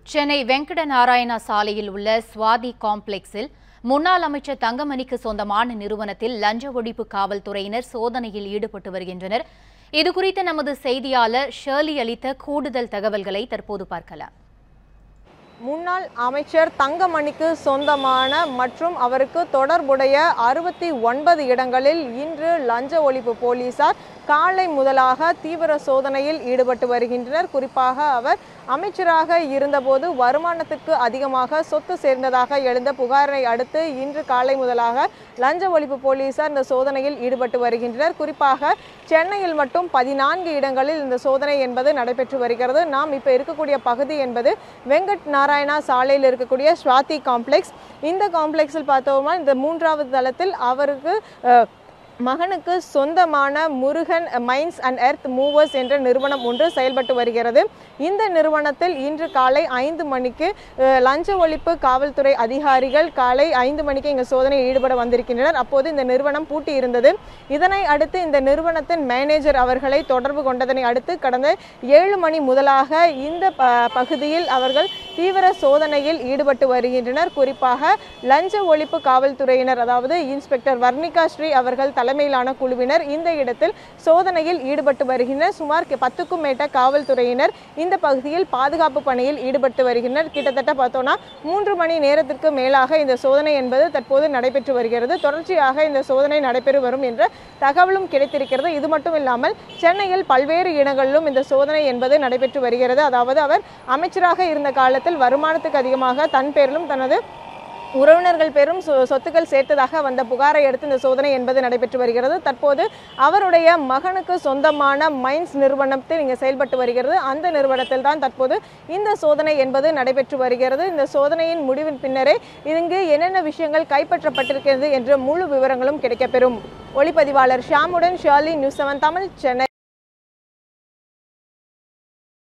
சென்னை வெங்கட நாராயணா சாலையில் உள்ள சுவாதி காம்ப்ளெக்ஸில் முன்னாள் அமைச்சர் தங்கமணிக்கு சொந்தமான நிறுவனத்தில் லஞ்ச ஒழிப்பு காவல்துறையினர் சோதனையில் ஈடுபட்டு வருகின்றனர் இதுகுறித்து நமது செய்தியாளர் ஷேர்லி அளித்த கூடுதல் தகவல்களை தற்போது பார்க்கலாம் முன்னாள் அமைச்சர் தங்கமணிக்கு சொந்தமான மற்றும் அவருக்கு தொடர்புடைய அறுபத்தி ஒன்பது இடங்களில் இன்று லஞ்ச ஒழிப்பு போலீசார் காலை முதலாக தீவிர சோதனையில் ஈடுபட்டு வருகின்றனர் குறிப்பாக அவர் அமைச்சராக இருந்தபோது வருமானத்திற்கு அதிகமாக சொத்து சேர்ந்ததாக எழுந்த புகாரை அடுத்து இன்று காலை முதலாக லஞ்ச ஒழிப்பு போலீசார் இந்த சோதனையில் ஈடுபட்டு வருகின்றனர் குறிப்பாக சென்னையில் மட்டும் பதினான்கு இடங்களில் இந்த சோதனை என்பது நடைபெற்று வருகிறது நாம் இப்போ இருக்கக்கூடிய பகுதி என்பது வெங்கட் நாராயணா சாலையில் இருக்கக்கூடிய ஸ்வாதி காம்ப்ளெக்ஸ் இந்த காம்ப்ளெக்ஸில் பார்த்தோம்னா இந்த மூன்றாவது தளத்தில் அவருக்கு அஹ், மகனுக்கு சொந்தமான Murugan mines and earth movers என்ற நிறுவனம் ஒன்று செயல்பட்டு வருகிறது இந்த நிறுவனத்தில் இன்று காலை ஐந்து மணிக்கு அஹ், லஞ்ச ஒழிப்பு காவல்துறை அதிகாரிகள் காலை ஐந்து மணிக்கு இங்கே சோதனையில் ஈடுபட வந்திருக்கின்றனர் அப்போது இந்த நிறுவனம் பூட்டி இருந்தது இதனை அடுத்து இந்த நிறுவனத்தின் மேனேஜர் அவர்களை தொடர்பு கொண்டதனை அடுத்து கடந்த ஏழு மணி முதலாக இந்த ப- பகுதியில் அவர்கள் தீவிர சோதனையில் ஈடுபட்டு வருகின்றனர் குறிப்பாக லஞ்ச ஒழிப்பு காவல்துறையினர் அதாவது இன்ஸ்பெக்டர் வர்ணிகா ஸ்ரீ அவர்கள் தலைமையிலான குழுவினர் இந்த இடத்தில் சோதனையில் ஈடுபட்டு வருகின்றனர் சுமார் கி- பத்துக்கும் மேட்ட காவல்துறையினர் இந்த பகுதியில் பாதுகாப்பு பணியில் ஈடுபட்டு வருகின்றனர் கிட்டத்தட்ட பார்த்தோம்னா மூன்று மணி நேரத்திற்கு மேலாக இந்த சோதனை என்பது தற்போது நடைபெற்று வருகிறது தொடர்ச்சியாக இந்த சோதனை நடைபெறு வரும் என்ற தகவலும் கிடைத்திருக்கிறது இது மட்டும் இல்லாமல் சென்னையில் பல்வேறு இடங்களிலும் இந்த சோதனை என்பது நடைபெற்று வருகிறது அதாவது அவர் அமைச்சராக இருந்த காலத்தில் வருமானத்துக்கு அதிகமாக தன் பேரிலும் தனது உறவினர்கள் பெரும் சொ- சொத்துக்கள் சேர்த்ததாக வந்த புகாரை அடுத்து இந்த சோதனை என்பது நடைபெற்று வருகிறது தற்போது அவருடைய மகனுக்கு சொந்தமான மைன்ஸ் நிறுவனத்தில் இங்கே செயல்பட்டு வருகிறது அந்த நிறுவனத்தில் தான் தற்போது இந்த சோதனை என்பது நடைபெற்று வருகிறது இந்த சோதனையின் முடிவின் பின்னரே இங்கு என்னென்ன விஷயங்கள் கைப்பற்றப்பட்டிருக்கிறது என்ற முழு விவரங்களும் கிடைக்கப்பெறும் ஒளிப்பதிவாளர் ஷியாமுடன் ஷாலி நியூஸ் செவன் தமிழ் சென்னை